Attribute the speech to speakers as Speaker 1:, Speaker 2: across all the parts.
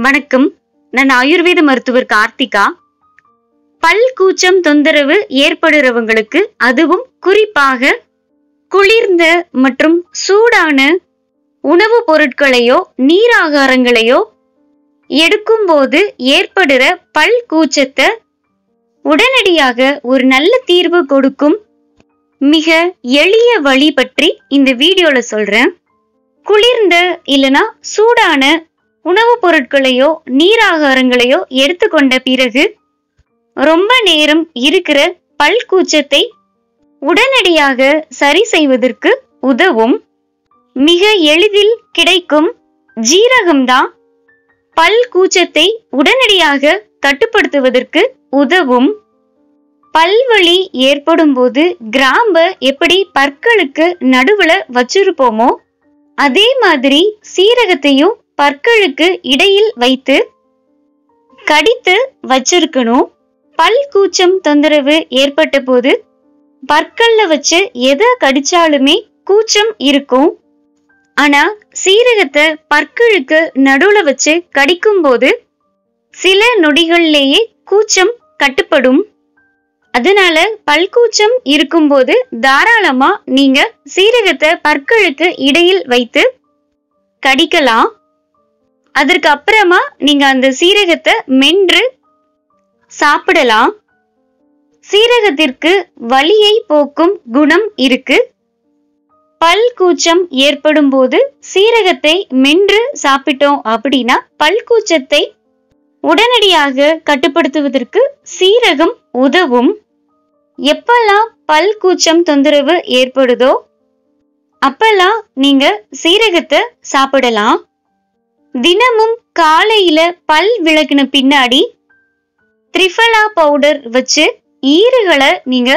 Speaker 1: வணக்கம் நான் ஆயுர்வேத மருத்துவர் கார்த்திகா பல் கூச்சம் தொந்தரவு ஏற்படுறவங்களுக்கு அதுவும் குறிப்பாக குளிர்ந்த மற்றும் சூடான உணவுப் பொருட்களையோ நீராகாரங்களையோ எடுக்கும்போது ஏற்படுற பல் கூச்சத்தை உடனடியாக ஒரு நல்ல தீர்வு கொடுக்கும் மிக எளிய வழி பற்றி இந்த வீடியோல சொல்றேன் குளிர்ந்த இல்லனா சூடான உணவுப் பொருட்களையோ நீராகாரங்களையோ எடுத்துக்கொண்ட பிறகு ரொம்ப நேரம் இருக்கிற பல் கூச்சத்தை உடனடியாக சரி செய்வதற்கு உதவும் மிக எளிதில் கிடைக்கும் ஜீரகம்தான் பல் கூச்சத்தை உடனடியாக கட்டுப்படுத்துவதற்கு உதவும் பல்வலி ஏற்படும் போது கிராம்ப எப்படி பற்களுக்கு நடுவுல வச்சிருப்போமோ அதே மாதிரி சீரகத்தையும் பற்களுக்கு இடையில் வைத்து கடித்து வச்சிருக்கணும் பல் கூச்சம் தொந்தரவு ஏற்பட்ட போது பற்கள்ல வச்சு எதை கடிச்சாலுமே கூச்சம் இருக்கும் ஆனா சீரகத்தை பற்களுக்கு நடுவுல வச்சு கடிக்கும் போது சில நொடிகள்லேயே கூச்சம் கட்டுப்படும் அதனால பல்கூச்சம் இருக்கும்போது தாராளமா நீங்க சீரகத்தை பற்களுக்கு இடையில் வைத்து கடிக்கலாம் அதற்கு அப்புறமா நீங்க அந்த சீரகத்தை மென்று சாப்பிடலாம் சீரகத்திற்கு வலியை போக்கும் குணம் இருக்கு பல் கூச்சம் ஏற்படும் போது சீரகத்தை மென்று சாப்பிட்டோம் அப்படின்னா பல் கூச்சத்தை உடனடியாக கட்டுப்படுத்துவதற்கு சீரகம் உதவும் எப்பெல்லாம் பல் கூச்சம் தொந்தரவு ஏற்படுதோ அப்பெல்லாம் நீங்க சீரகத்தை சாப்பிடலாம் தினமும் காலையில பல் விளக்குன பின்னாடி த்ரிஃபலா பவுடர் வச்சு ஈறுகளை நீங்க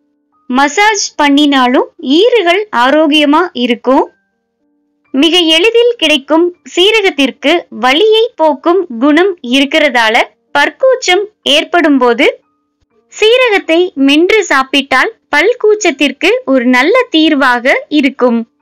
Speaker 1: மசாஜ் பண்ணினாலும் ஈறுகள் ஆரோக்கியமா இருக்கும் மிக எளிதில் கிடைக்கும் சீரகத்திற்கு வலியை போக்கும் குணம் இருக்கிறதால பற்கூச்சம் ஏற்படும் போது சீரகத்தை மென்று சாப்பிட்டால் பல்கூச்சத்திற்கு ஒரு நல்ல தீர்வாக இருக்கும்